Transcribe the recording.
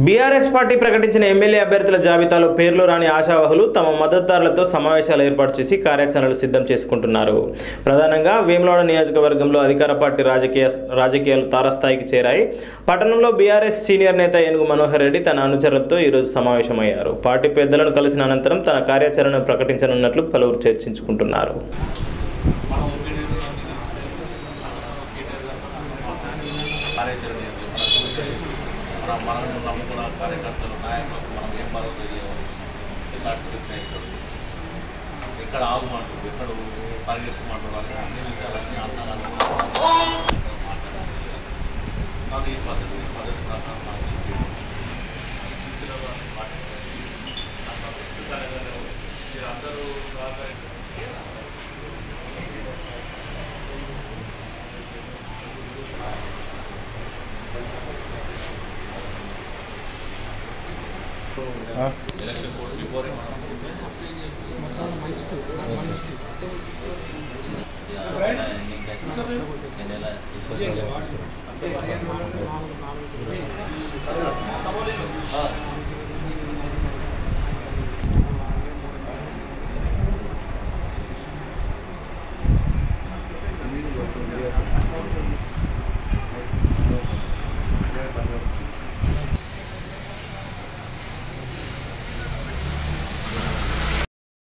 BRS party ప్రకటించిన MLA అభ్యర్థుల జాబితాలో పేర్లు రాని ఆశావహులు తమ మద్దతుదారులతో సమావేశాలు ఏర్పాటు చేసి కార్యాచరణలు సిద్ధం చేసుకుంటున్నారు ప్రధానంగా వేములవాడ నియోజకవర్గంలో అధికార పార్టీ రాజకీయ రాజకీయాలు తారస్థాయికి చేరాయి పట్టణంలో బీఆర్ఎస్ సీనియర్ నేత ఏనుగు మనోహర్ రెడ్డి తన అనుచరులతో ఈరోజు సమావేశమయ్యారు పార్టీ పెద్దలను కలిసిన అనంతరం తన కార్యాచరణను ప్రకటించనున్నట్లు పలువురు చర్చించుకుంటున్నారు కార్యాచరణ ఏంటి? మన మనం నమ్ముకున్న కార్యకర్తలు నాయకులకు మనం ఏం భరోసా చేయవాలి సాటిస్ఫాక్షన్ అవుతుంది ఎక్కడ ఆగుమంటారు ఎక్కడ పరిగెత్తమంటారు అని అన్ని విషయాలన్నీ అర్థాలు మాట్లాడాలి నాకు ఈ పద్ధతి ఈ పద్ధతి ప్రకారం నాకు చెప్పి స్థితిలో పాటించాలి నాకు అభిప్రాయంగా మీరు అందరూ సహకరించి ఎలక్షన్ కోడ్ బిఫోర్ నాలుగు